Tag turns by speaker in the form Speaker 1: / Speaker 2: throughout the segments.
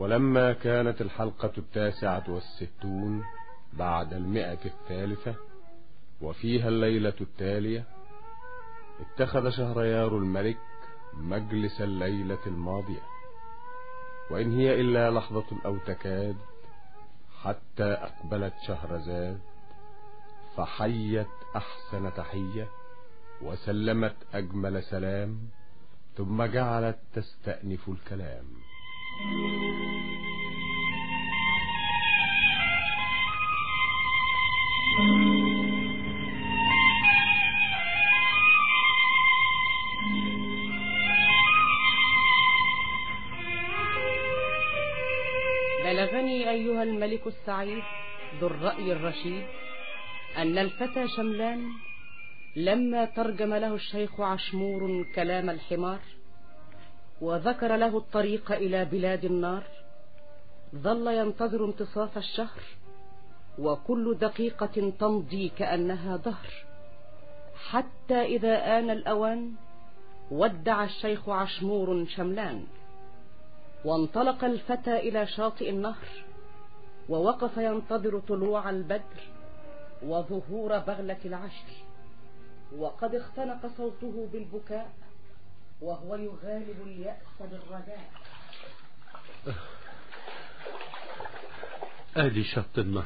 Speaker 1: ولما كانت الحلقة التاسعة والستون بعد المئة الثالثة وفيها الليلة التالية اتخذ شهريار الملك مجلس الليلة الماضية وإن هي إلا لحظة أو تكاد حتى أقبلت شهرزاد فحيت أحسن تحية وسلمت أجمل سلام ثم جعلت تستأنف الكلام
Speaker 2: بلغني أيها الملك السعيد ذو الرأي الرشيد أن الفتى شملان لما ترجم له الشيخ عشمور كلام الحمار وذكر له الطريق إلى بلاد النار ظل ينتظر انتصاف الشهر وكل دقيقة تمضي كأنها دهر حتى إذا آن الأوان ودع الشيخ عشمور شملان وانطلق الفتى إلى شاطئ النهر ووقف ينتظر طلوع البدر وظهور بغلة العشر وقد اختنق صوته بالبكاء وهو يغالب اليأس بالرجاء
Speaker 3: ادي شط النهر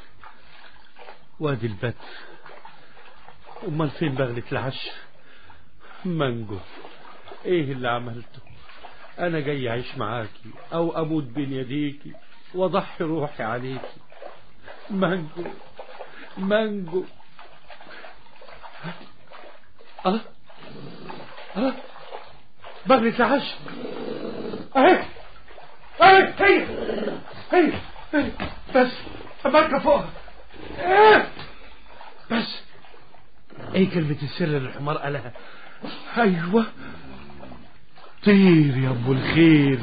Speaker 3: وادي البدر امال فين بغلة العش مانجو ايه اللي عملته انا جاي اعيش معاكي او اموت بين يديكي واضحي روحي عليكي مانجو مانجو اه اه بغلة العش اهي اهي هي هي هي بس أمريكا فوق إيه؟ بس ايه كلمة السر اللي الحمار قالها ايوه طير يا ام الخير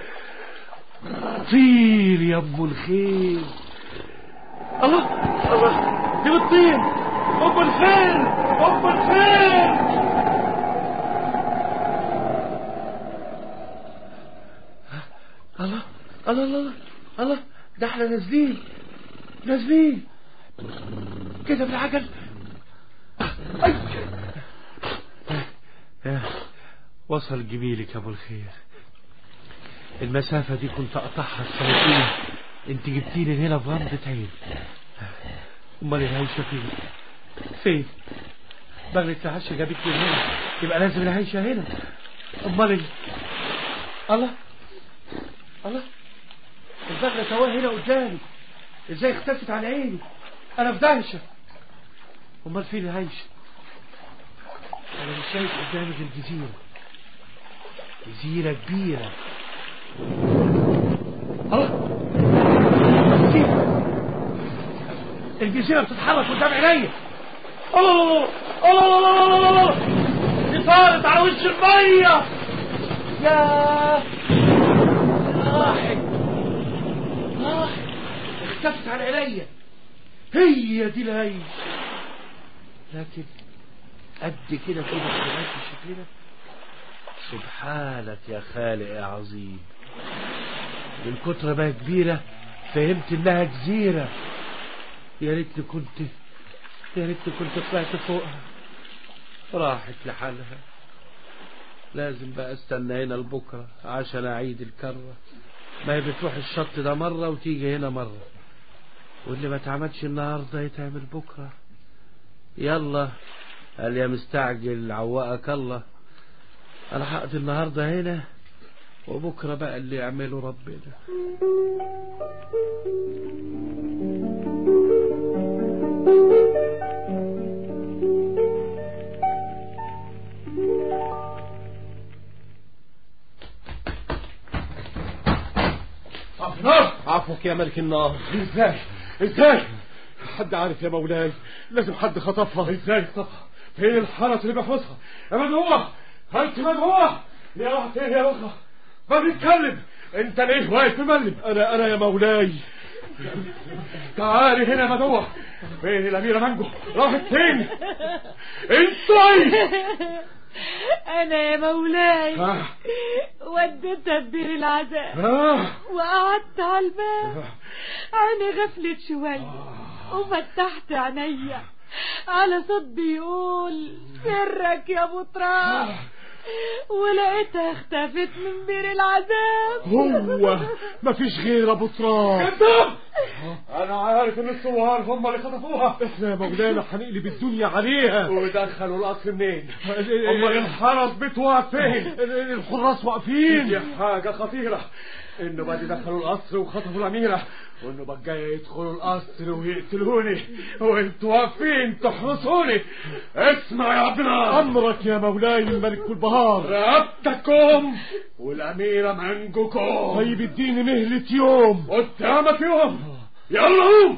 Speaker 3: طير يا ام الخير الله الله دي بتطير ام الخير ام الخير الله الله الله الله ده احنا نازلين نازلين كده بالعجل أي. وصل جميلك يا ابو الخير المسافة دي كنت اقطعها السنتين انت جبتيني هنا بغمضة عين امال العيشة فين فين بغلة العشا جابتني هنا يبقى لازم العيشة هنا امال ال... الله الله البغلة تواه هنا قدامي ازاي اختفت عن عيني انا في دهشة امال فين العيشة انا مش شايف قدامي غير جزيرة جزيرة كبيرة الله جزيرة الجزيرة بتتحرك قدام عينيا الله الله الله الله الله الله دي طارت على وش المية يا راحت راحت اختفت عن عينيا هي دي العيش لكن قد كده كده في شكلنا سبحانك يا خالق يا عظيم من كتر ما هي كبيرة فهمت انها جزيرة يا ريتني كنت يا ريتني كنت طلعت فوقها راحت لحالها لازم بقى استنى هنا لبكرة عشان اعيد الكرة ما هي بتروح الشط ده مرة وتيجي هنا مرة واللي ما اتعملش النهاردة يتعمل بكرة يلا قال يا مستعجل عوقك الله انا هقضي النهاردة هنا وبكرة بقى اللي يعمله ربنا
Speaker 4: نار عفوك يا ملك النار ازاي ازاي حد عارف يا مولاي لازم حد خطفها ازاي خطفها فين الحرس اللي بيحرسها يا مدعوة انت مدعوة يا راحت ايه يا رخة ما بيتكلم انت ليه واقف مملم انا انا يا مولاي تعالي هنا يا مدعوة فين الاميرة مانجو راحت فين انت
Speaker 2: أنا يا مولاي
Speaker 4: آه.
Speaker 5: وديتها ببير العذاب
Speaker 4: آه.
Speaker 5: وقعدت على الباب عيني غفلت شوية وفتحت عينيا على صوت بيقول سرك يا ابو تراب ولقيتها اختفت من بير العذاب
Speaker 4: هو مفيش غير ابو تراب كذاب انا عارف ان الثوار هم اللي خطفوها احنا يا مولانا هنقلب الدنيا عليها ودخلوا القصر منين امال الحرس بتوع فين الحراس واقفين دي حاجه خطيره انه بعد دخلوا القصر وخطفوا الاميره وانه بقى جاي يدخلوا القصر ويقتلوني وانتوا واقفين تحرسوني اسمع يا عبدنا امرك يا مولاي الملك والبهار رقبتكم والاميره منجكم طيب اديني مهله يوم قدامك يوم يلا قوم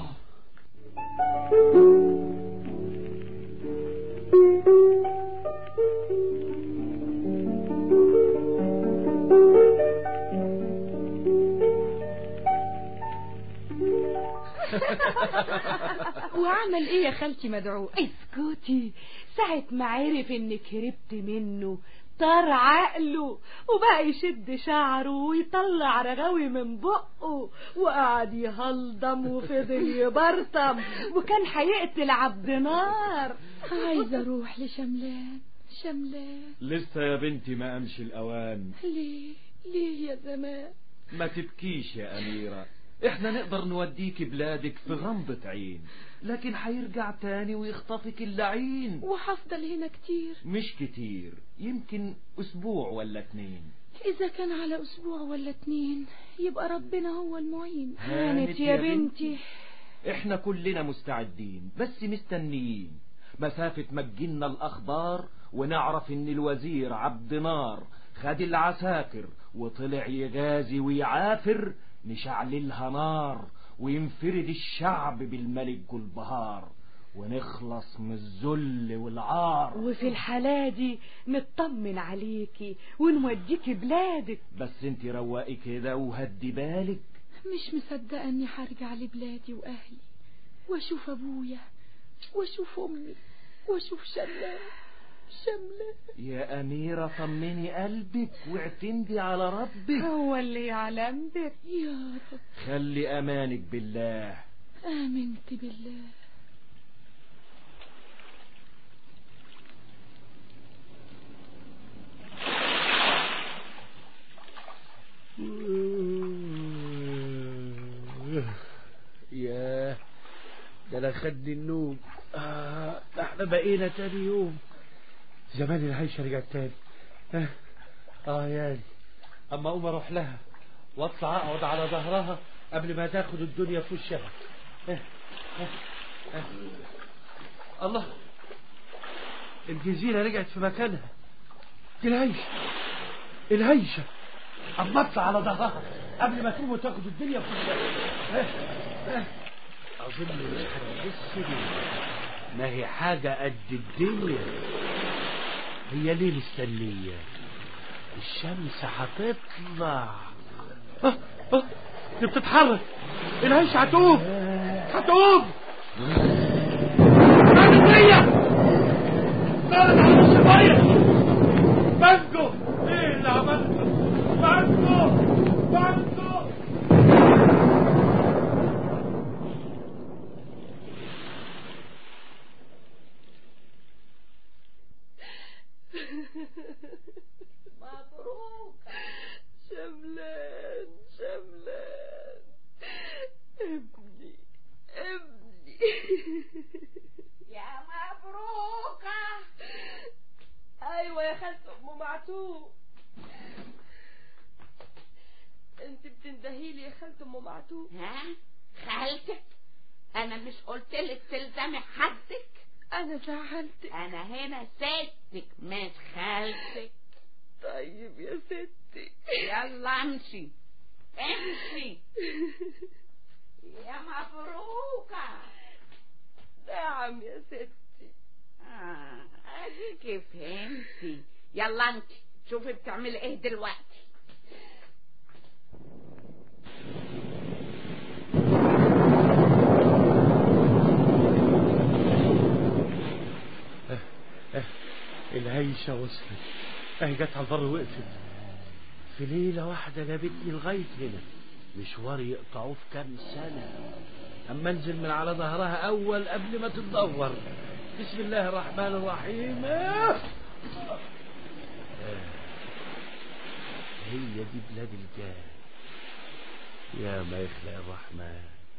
Speaker 5: وعمل ايه يا خالتي مدعو اسكتي ساعة ما عرف انك هربت منه طار عقله وبقى يشد شعره ويطلع رغاوي من بقه وقعد يهلضم وفضل يبرطم وكان هيقتل عبد نار عايزة اروح لشملان شملان
Speaker 6: لسه يا بنتي ما أمشي الأوان
Speaker 5: ليه ليه يا زمان
Speaker 6: ما تبكيش يا أميرة احنا نقدر نوديك بلادك في غمضة عين لكن هيرجع تاني ويخطفك اللعين
Speaker 5: وهفضل هنا كتير
Speaker 6: مش كتير يمكن أسبوع ولا اتنين
Speaker 5: إذا كان على أسبوع ولا اتنين يبقى ربنا هو المعين
Speaker 6: هانت
Speaker 5: هانت
Speaker 6: يا
Speaker 5: يا
Speaker 6: بنتي.
Speaker 5: بنتي
Speaker 6: احنا كلنا مستعدين بس مستنيين مسافة ما تجينا الأخبار ونعرف إن الوزير عبد نار خد العساكر وطلع يغازي ويعافر نشعللها نار وينفرد الشعب بالملك جلبهار ونخلص من الذل والعار
Speaker 5: وفي الحالة دي نطمن عليكي ونوديكي بلادك
Speaker 6: بس انت رواقي كده وهدي بالك
Speaker 5: مش مصدقة اني هرجع لبلادي واهلي واشوف ابويا واشوف امي واشوف شملان شملان
Speaker 6: يا أميرة طمني قلبك واعتمدي على ربك
Speaker 5: هو اللي يعلم بك يا رب
Speaker 6: خلي أمانك بالله
Speaker 5: آمنت بالله
Speaker 3: ياه ده انا خدني النوم آه ده احنا بقينا تاني يوم زمان العيشة رجعت تاني اه, آه يعني اما اقوم اروح لها واطلع اقعد على ظهرها قبل ما تاخد الدنيا في وشها آه آه آه. الله الجزيرة رجعت في مكانها دي العيشة العيشة اما اطلع على ظهرها قبل ما تقوم وتاخد الدنيا في وشها آه آه. أظن مش هتبص لي ما هي حاجة قد الدنيا هي ليه مستنية الشمس هتطلع آه آه دي بتتحرك العيش هتقوم هتقوم الدنيا طارت على وش المية بانجو ايه اللي عملته بانجو بانجو
Speaker 5: مبروك شملان شملان ابني ابني
Speaker 2: يا مبروكة
Speaker 5: ايوه يا خالته ام معتوق انت بتندهي لي يا خالته ام معتوق
Speaker 2: ها خالتك انا مش قلت لك تلزمي حدك
Speaker 5: انا زعلتك
Speaker 2: انا هنا ستك مش خالتك
Speaker 5: طيب يا ستي
Speaker 2: يلا امشي امشي يا مبروكة
Speaker 5: نعم يا ستي
Speaker 2: آه اديكي فهمتي يلا انت شوفي بتعملي ايه دلوقتي
Speaker 3: العيشة وصلت اهي جت على البر وقفت في ليلة واحدة جابتني لغاية هنا مشوار يقطعوه في كام سنة أما انزل من على ظهرها أول قبل ما تتدور بسم الله الرحمن الرحيم آه. هي دي بلاد الجاه يا ما يخلق الرحمن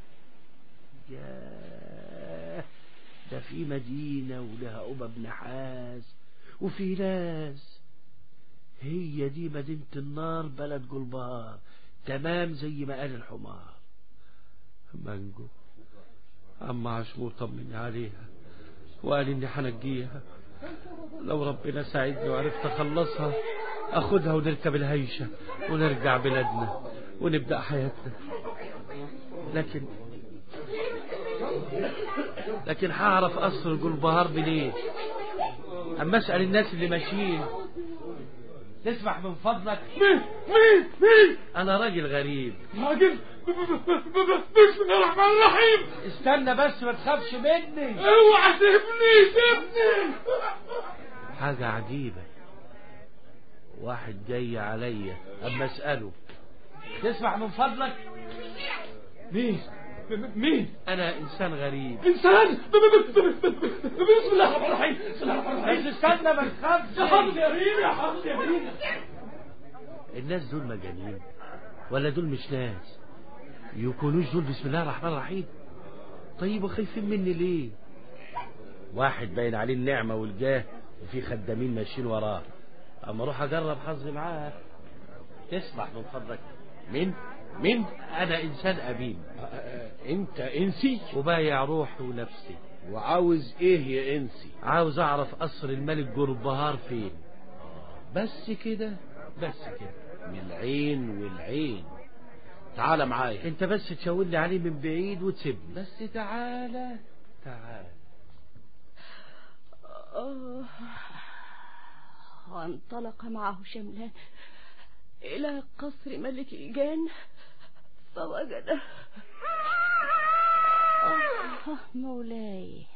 Speaker 3: ياه ده في مدينة ولها قبب نحاس وفي ناس هي دي مدينة النار بلد جلبار تمام زي ما قال الحمار مانجو عم عشمور طمني عليها وقال اني هنجيها لو ربنا ساعدني وعرفت اخلصها اخدها ونركب الهيشة ونرجع بلادنا ونبدأ حياتنا لكن لكن هعرف قصر جلبهار منين اما اسأل الناس اللي ماشيين تسمح من فضلك
Speaker 4: مين مين مين
Speaker 3: انا راجل غريب
Speaker 4: راجل ب- ب- ب- ب- بسم الله الرحمن الرحيم
Speaker 3: استنى بس ما تخافش مني
Speaker 4: اوعى سيبني سيبني
Speaker 3: حاجة عجيبة واحد جاي عليا اما اسأله تسمح من فضلك
Speaker 4: مين م- مين
Speaker 3: انا انسان غريب
Speaker 4: انسان ب- ب- ب- ب- ب- بسم الله الرحمن الرحيم بسم الله الرحمن الرحيم
Speaker 3: بس استنى ما تخافش
Speaker 4: يا حافظ يا ريم يا حافظ يا ريم
Speaker 3: الناس دول مجانين ولا دول مش ناس يكونوش دول بسم الله الرحمن الرحيم طيب وخايفين مني ليه واحد باين عليه النعمة والجاه وفي خدامين ماشيين وراه اما اروح اجرب حظي معاه تسمح من فضلك
Speaker 4: مين مين
Speaker 3: انا انسان امين
Speaker 4: انت انسي
Speaker 3: وبايع روحي ونفسي
Speaker 4: وعاوز ايه يا انسي
Speaker 3: عاوز اعرف قصر الملك جربهار فين
Speaker 4: بس كده
Speaker 3: بس كده
Speaker 4: من العين والعين تعال معايا
Speaker 3: انت بس تشاور لي عليه من بعيد وتسيبني بس تعالى تعالى
Speaker 5: آه. وانطلق معه شملان إلى قصر ملك الجان فوجده آه مولاي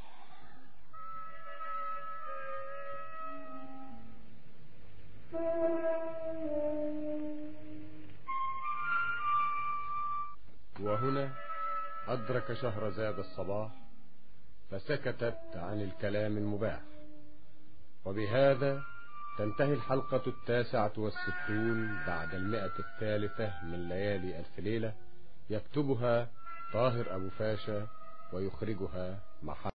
Speaker 1: وهنا أدرك شهرزاد الصباح فسكتت عن الكلام المباح وبهذا تنتهي الحلقة التاسعة والستون بعد المئة الثالثة من ليالي ألف ليلة يكتبها طاهر أبو فاشا ويخرجها محمد